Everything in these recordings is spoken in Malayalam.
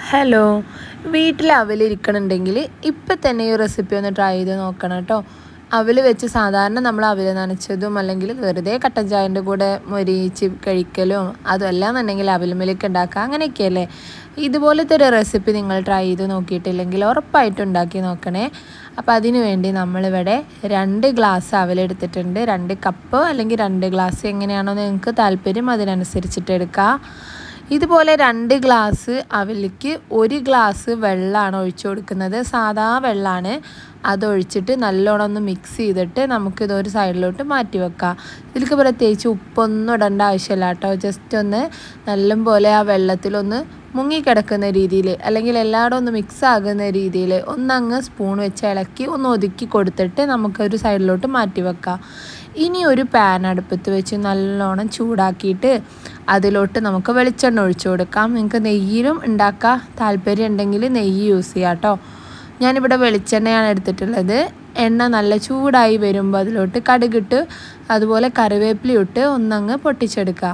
ഹലോ വീട്ടിൽ അവലിരിക്കണുണ്ടെങ്കിൽ ഇപ്പം തന്നെ ഈ റെസിപ്പി ഒന്ന് ട്രൈ ചെയ്ത് നോക്കണം കേട്ടോ അവൽ വെച്ച് സാധാരണ നമ്മൾ അവൽ നനച്ചതും അല്ലെങ്കിൽ വെറുതെ കട്ടൻ ചായൻ്റെ കൂടെ മൊരിയിച്ച് കഴിക്കലും അതുമല്ല എന്നുണ്ടെങ്കിൽ അവലുമലേക്ക് ഉണ്ടാക്കുക അങ്ങനെയൊക്കെയല്ലേ ഇതുപോലത്തെ ഒരു റെസിപ്പി നിങ്ങൾ ട്രൈ ചെയ്ത് നോക്കിയിട്ടില്ലെങ്കിൽ ഉറപ്പായിട്ടും ഉണ്ടാക്കി നോക്കണേ അപ്പോൾ അതിന് വേണ്ടി നമ്മളിവിടെ രണ്ട് ഗ്ലാസ് അവലെടുത്തിട്ടുണ്ട് രണ്ട് കപ്പ് അല്ലെങ്കിൽ രണ്ട് ഗ്ലാസ് എങ്ങനെയാണോ നിങ്ങൾക്ക് താല്പര്യം അതിനനുസരിച്ചിട്ട് എടുക്കുക ഇതുപോലെ രണ്ട് ഗ്ലാസ് അവലിക്ക് ഒരു ഗ്ലാസ് വെള്ളമാണ് ഒഴിച്ചു കൊടുക്കുന്നത് സാധാ വെള്ളമാണ് അതൊഴിച്ചിട്ട് നല്ലോണം ഒന്ന് മിക്സ് ചെയ്തിട്ട് നമുക്കിതൊരു സൈഡിലോട്ട് മാറ്റി വെക്കാം ഇതിലേക്ക് പ്രത്യേകിച്ച് ഉപ്പൊന്നും ഇടേണ്ട ആവശ്യമില്ല കേട്ടോ ജസ്റ്റ് ഒന്ന് നല്ലപോലെ ആ വെള്ളത്തിലൊന്ന് മുങ്ങിക്കിടക്കുന്ന രീതിയിൽ അല്ലെങ്കിൽ എല്ലായിടും ഒന്ന് മിക്സ് ആകുന്ന രീതിയിൽ ഒന്നങ്ങ് സ്പൂൺ വെച്ച് ഇളക്കി ഒന്ന് ഒതുക്കി കൊടുത്തിട്ട് നമുക്കൊരു സൈഡിലോട്ട് മാറ്റി വെക്കാം ഇനി ഒരു പാൻ അടുപ്പത്ത് വെച്ച് നല്ലോണം ചൂടാക്കിയിട്ട് അതിലോട്ട് നമുക്ക് വെളിച്ചെണ്ണ ഒഴിച്ചു കൊടുക്കാം നിങ്ങൾക്ക് നെയ്യിലും ഉണ്ടാക്കാൻ താല്പര്യം ഉണ്ടെങ്കിൽ നെയ്യ് യൂസ് ചെയ്യാം കേട്ടോ ഞാനിവിടെ വെളിച്ചെണ്ണയാണ് എടുത്തിട്ടുള്ളത് എണ്ണ നല്ല ചൂടായി വരുമ്പോൾ അതിലോട്ട് കടുകിട്ട് അതുപോലെ കറിവേപ്പില ഇട്ട് ഒന്നങ്ങ് പൊട്ടിച്ചെടുക്കാം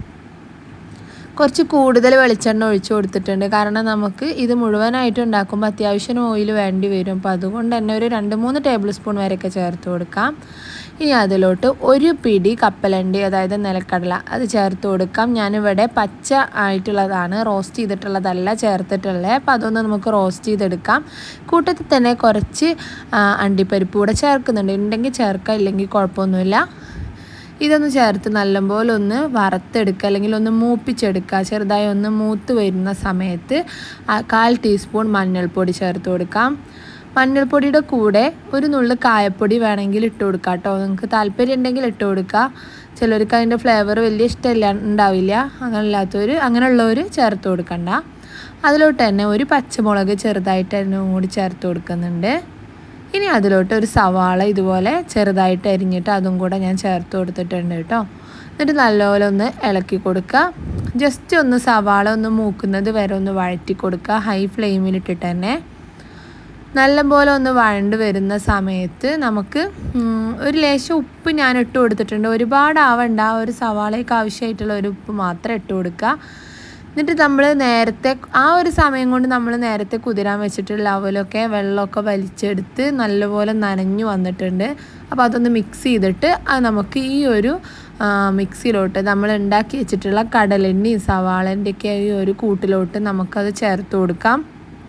കുറച്ച് കൂടുതൽ വെളിച്ചെണ്ണ ഒഴിച്ചു കൊടുത്തിട്ടുണ്ട് കാരണം നമുക്ക് ഇത് മുഴുവനായിട്ട് ഉണ്ടാക്കുമ്പോൾ അത്യാവശ്യം ഓയിൽ വേണ്ടി വരും അപ്പോൾ അതുകൊണ്ട് തന്നെ ഒരു രണ്ട് മൂന്ന് ടേബിൾ സ്പൂൺ വരെയൊക്കെ ചേർത്ത് കൊടുക്കാം ഇനി അതിലോട്ട് ഒരു പിടി കപ്പലണ്ടി അതായത് നിലക്കടല അത് ചേർത്ത് കൊടുക്കാം ഞാനിവിടെ പച്ച ആയിട്ടുള്ളതാണ് റോസ്റ്റ് ചെയ്തിട്ടുള്ളതല്ല ചേർത്തിട്ടുള്ളത് അപ്പോൾ അതൊന്ന് നമുക്ക് റോസ്റ്റ് ചെയ്തെടുക്കാം കൂട്ടത്തിൽ തന്നെ കുറച്ച് അണ്ടിപ്പരിപ്പ് കൂടെ ചേർക്കുന്നുണ്ട് ഉണ്ടെങ്കിൽ ചേർക്കാം ഇല്ലെങ്കിൽ കുഴപ്പമൊന്നുമില്ല ഇതൊന്ന് ചേർത്ത് നല്ലപോലെ ഒന്ന് വറുത്തെടുക്കുക അല്ലെങ്കിൽ ഒന്ന് മൂപ്പിച്ചെടുക്കുക ചെറുതായി ഒന്ന് മൂത്ത് വരുന്ന സമയത്ത് കാൽ ടീസ്പൂൺ മഞ്ഞൾപ്പൊടി ചേർത്ത് കൊടുക്കാം മഞ്ഞൾപ്പൊടിയുടെ കൂടെ ഒരു നുള്ളു കായപ്പൊടി വേണമെങ്കിൽ ഇട്ട് കൊടുക്കുക കേട്ടോ നിങ്ങൾക്ക് താല്പര്യം ഉണ്ടെങ്കിൽ ഇട്ട് കൊടുക്കുക ചിലർക്ക് അതിൻ്റെ ഫ്ലേവർ വലിയ ഇഷ്ടമില്ല ഉണ്ടാവില്ല അങ്ങനെയില്ലാത്തവർ അങ്ങനെയുള്ളവർ ചേർത്ത് കൊടുക്കണ്ട അതിലോട്ട് തന്നെ ഒരു പച്ചമുളക് ചെറുതായിട്ട് തന്നെ കൂടി ചേർത്ത് കൊടുക്കുന്നുണ്ട് ഇനി അതിലോട്ട് ഒരു സവാള ഇതുപോലെ ചെറുതായിട്ട് അരിഞ്ഞിട്ട് അതും കൂടെ ഞാൻ ചേർത്ത് കൊടുത്തിട്ടുണ്ട് കേട്ടോ എന്നിട്ട് നല്ലപോലെ ഒന്ന് ഇളക്കി കൊടുക്കുക ജസ്റ്റ് ഒന്ന് സവാള ഒന്ന് മൂക്കുന്നത് വരെ ഒന്ന് വഴറ്റി കൊടുക്കുക ഹൈ ഫ്ലെയിമിലിട്ടിട്ട് തന്നെ നല്ലപോലെ ഒന്ന് വഴണ്ട് വരുന്ന സമയത്ത് നമുക്ക് ഒരു ലേശം ഉപ്പ് ഞാൻ ഇട്ട് കൊടുത്തിട്ടുണ്ട് ഒരുപാട് ആവണ്ട ഒരു സവാളയ്ക്ക് ആവശ്യമായിട്ടുള്ള ഒരു ഉപ്പ് മാത്രം ഇട്ട് കൊടുക്കുക എന്നിട്ട് നമ്മൾ നേരത്തെ ആ ഒരു സമയം കൊണ്ട് നമ്മൾ നേരത്തെ കുതിരാൻ വെച്ചിട്ടുള്ള അവലൊക്കെ വെള്ളമൊക്കെ വലിച്ചെടുത്ത് നല്ലപോലെ നനഞ്ഞു വന്നിട്ടുണ്ട് അപ്പോൾ അതൊന്ന് മിക്സ് ചെയ്തിട്ട് അത് നമുക്ക് ഈ ഒരു മിക്സിയിലോട്ട് നമ്മൾ ഉണ്ടാക്കി വെച്ചിട്ടുള്ള കടലെണ്ണയും സവാളൻ്റെയൊക്കെ ഈ ഒരു കൂട്ടിലോട്ട് നമുക്കത് ചേർത്ത് കൊടുക്കാം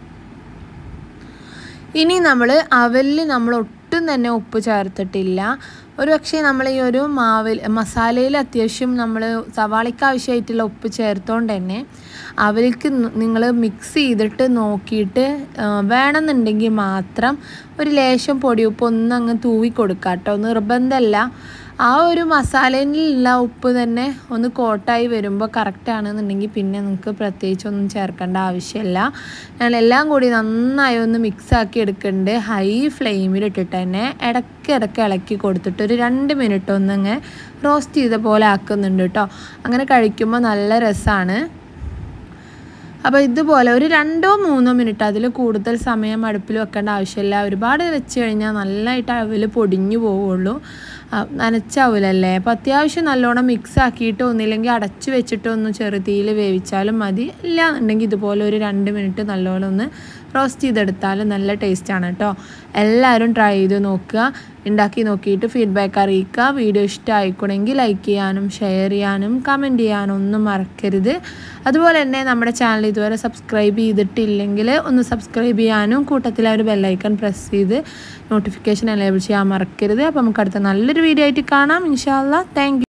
ഇനി നമ്മൾ അവലിൽ നമ്മൾ ഒട്ടും തന്നെ ഉപ്പ് ചേർത്തിട്ടില്ല ഒരു പക്ഷേ നമ്മൾ ഈ ഒരു മാവിൽ മസാലയിൽ അത്യാവശ്യം നമ്മൾ സവാളയ്ക്ക് ആവശ്യമായിട്ടുള്ള ഉപ്പ് ചേർത്തോണ്ട് തന്നെ അവർക്ക് നിങ്ങൾ മിക്സ് ചെയ്തിട്ട് നോക്കിയിട്ട് വേണമെന്നുണ്ടെങ്കിൽ മാത്രം ഒരു ലേശം പൊടിയുപ്പ് ഒന്ന് അങ്ങ് തൂവി കൊടുക്കുക കേട്ടോ നിർബന്ധമല്ല ആ ഒരു മസാലയിലുള്ള ഉപ്പ് തന്നെ ഒന്ന് കോട്ടായി വരുമ്പോൾ കറക്റ്റ് ആണെന്നുണ്ടെങ്കിൽ പിന്നെ നിങ്ങൾക്ക് പ്രത്യേകിച്ച് ഒന്നും ചേർക്കേണ്ട ആവശ്യമില്ല ഞാൻ എല്ലാം കൂടി നന്നായി ഒന്ന് മിക്സ് ആക്കി എടുക്കുന്നുണ്ട് ഹൈ ഫ്ലെയിമിൽ ഇട്ടിട്ട് തന്നെ ഇടയ്ക്കിടയ്ക്ക് ഇളക്കി കൊടുത്തിട്ട് ഒരു രണ്ട് മിനിറ്റ് ഒന്നങ്ങ് റോസ്റ്റ് ചെയ്ത പോലെ ആക്കുന്നുണ്ട് കേട്ടോ അങ്ങനെ കഴിക്കുമ്പോൾ നല്ല രസമാണ് അപ്പോൾ ഇതുപോലെ ഒരു രണ്ടോ മൂന്നോ മിനിറ്റ് അതിൽ കൂടുതൽ സമയം അടുപ്പിൽ വെക്കേണ്ട ആവശ്യമില്ല ഒരുപാട് വെച്ച് കഴിഞ്ഞാൽ നല്ലതായിട്ട് അവൽ പൊടിഞ്ഞു പോവുള്ളൂ നനച്ചാവില്ലല്ലേ അപ്പോൾ അത്യാവശ്യം നല്ലോണം മിക്സ് ആക്കിയിട്ട് ഒന്നില്ലെങ്കിൽ അടച്ച് വെച്ചിട്ട് ഒന്ന് ചെറുതീയിൽ വേവിച്ചാലും മതി ഇല്ല എന്നുണ്ടെങ്കിൽ ഇതുപോലെ ഒരു രണ്ട് മിനിറ്റ് നല്ലോണം ഒന്ന് റോസ്റ്റ് ചെയ്തെടുത്താൽ നല്ല ടേസ്റ്റാണ് കേട്ടോ എല്ലാവരും ട്രൈ ചെയ്ത് നോക്കുക ഉണ്ടാക്കി നോക്കിയിട്ട് ഫീഡ്ബാക്ക് അറിയിക്കുക വീഡിയോ ഇഷ്ടമായിക്കണമെങ്കിൽ ലൈക്ക് ചെയ്യാനും ഷെയർ ചെയ്യാനും കമൻറ്റ് ചെയ്യാനും ഒന്നും മറക്കരുത് അതുപോലെ തന്നെ നമ്മുടെ ചാനൽ ഇതുവരെ സബ്സ്ക്രൈബ് ചെയ്തിട്ടില്ലെങ്കിൽ ഒന്ന് സബ്സ്ക്രൈബ് ചെയ്യാനും കൂട്ടത്തിൽ ആ ഒരു ബെല്ലൈക്കൺ പ്രസ് ചെയ്ത് നോട്ടിഫിക്കേഷൻ എനേബിൾ ചെയ്യാൻ മറക്കരുത് അപ്പോൾ നമുക്ക് അടുത്ത നല്ലൊരു വീഡിയോ ആയിട്ട് കാണാം ഇൻഷാല്ല താങ്ക്